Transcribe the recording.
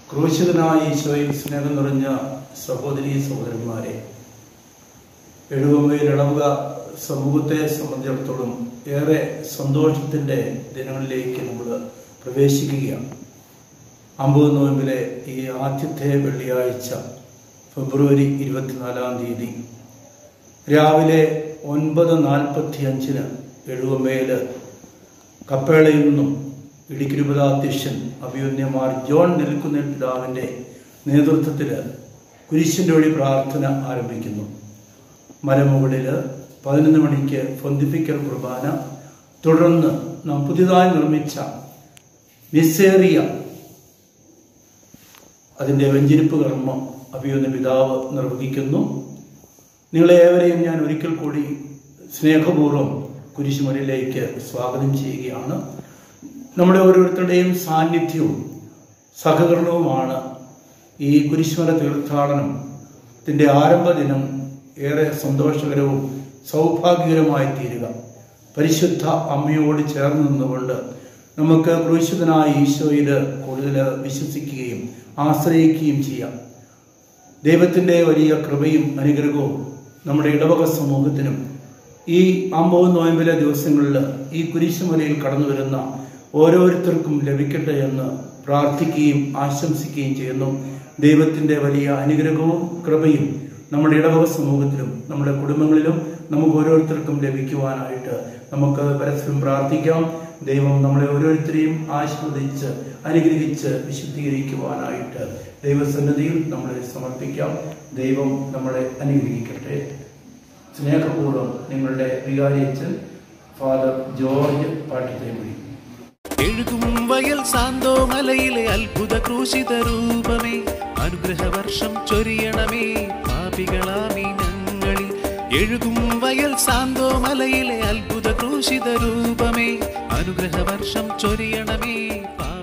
ക്രൂശിതനായ ഈശോയിൽ സ്നേഹം നിറഞ്ഞ സഹോദരി സഹോദരന്മാരെ എഴുവമ്മയിൽ ഇളവുക സമൂഹത്തെ സംബന്ധിച്ചിടത്തോളം ഏറെ സന്തോഷത്തിൻ്റെ ദിനങ്ങളിലേക്ക് നമ്മൾ പ്രവേശിക്കുകയാണ് അമ്പത് നോയമ്പിലെ ഈ ആദ്യത്തെ വെള്ളിയാഴ്ച ഫെബ്രുവരി ഇരുപത്തിനാലാം തീയതി രാവിലെ ഒൻപത് നാൽപ്പത്തി അഞ്ചിന് എഴുവമ്മയിൽ കപ്പേളയിൽ നിന്നും ഇടുക്കി രൂപതാധ്യക്ഷൻ അഭിയുന്യമാർ ജോൺ നിൽക്കുന്ന പിതാവിൻ്റെ നേതൃത്വത്തിൽ കുരിശിൻ്റെ വഴി പ്രാർത്ഥന ആരംഭിക്കുന്നു മലമുകളിൽ പതിനൊന്ന് മണിക്ക് പൊന്തിപ്പിക്കൽ കുർബാന തുടർന്ന് നാം പുതിയതായി നിർമ്മിച്ച മിസ്സേറിയ അതിൻ്റെ വെഞ്ചിരിപ്പ് കർമ്മം അഭിയുന്ന പിതാവ് നിർവഹിക്കുന്നു നിങ്ങളെ ഏവരെയും ഞാൻ ഒരിക്കൽ കൂടി സ്നേഹപൂർവ്വം കുരിശുമലയിലേക്ക് സ്വാഗതം ചെയ്യുകയാണ് നമ്മുടെ ഓരോരുത്തരുടെയും സാന്നിധ്യവും സഹകരണവുമാണ് ഈ കുരിശുമല തീർത്ഥാടനത്തിൻ്റെ ആരംഭ ദിനം ഏറെ സന്തോഷകരവും സൗഭാഗ്യകരമായി തീരുക പരിശുദ്ധ അമ്മയോട് ചേർന്ന് നിന്നുകൊണ്ട് നമുക്ക് ക്രൂശിതനായ ഈശോയിൽ കൂടുതൽ വിശ്വസിക്കുകയും ആശ്രയിക്കുകയും ചെയ്യാം ദൈവത്തിൻ്റെ വലിയ കൃപയും അനുഗ്രഹവും നമ്മുടെ ഇടവക സമൂഹത്തിനും ഈ അമ്പത് നോയമ്പിലെ ദിവസങ്ങളിൽ ഈ കുരിശുമലയിൽ കടന്നു വരുന്ന ഓരോരുത്തർക്കും ലഭിക്കട്ടെ എന്ന് പ്രാർത്ഥിക്കുകയും ആശംസിക്കുകയും ചെയ്യുന്നു ദൈവത്തിൻ്റെ വലിയ അനുഗ്രഹവും കൃപയും നമ്മുടെ ഇടവക സമൂഹത്തിലും നമ്മുടെ കുടുംബങ്ങളിലും നമുക്ക് ഓരോരുത്തർക്കും ലഭിക്കുവാനായിട്ട് നമുക്ക് പരസ്പരം പ്രാർത്ഥിക്കാം ദൈവം നമ്മളെ ഓരോരുത്തരെയും ആശീർവദിച്ച് അനുഗ്രഹിച്ച് വിശുദ്ധീകരിക്കുവാനായിട്ട് ദൈവസന്നിധിയിൽ നമ്മളെ സമർപ്പിക്കാം ദൈവം നമ്മളെ അനുഗ്രഹിക്കട്ടെ സ്നേഹപൂർവ്വം നിങ്ങളുടെ വികാരിയച്ചൻ ഫാദർ ജോർജ് പാട്ടിത്തേമുടി എഴുകും വയൽ സാന്തോ മലയിലെ അത്ഭുത ക്രൂശിത രൂപമേ അനുഗ്രഹവർഷം ചൊരിയണമേ പാപികളാമി ഞങ്ങളിൽ എഴുകും വയൽ സാന്തോ മലയിലെ അത്ഭുത ക്രൂശിത രൂപമേ അനുഗ്രഹവർഷം ചൊരിയണമേ പാ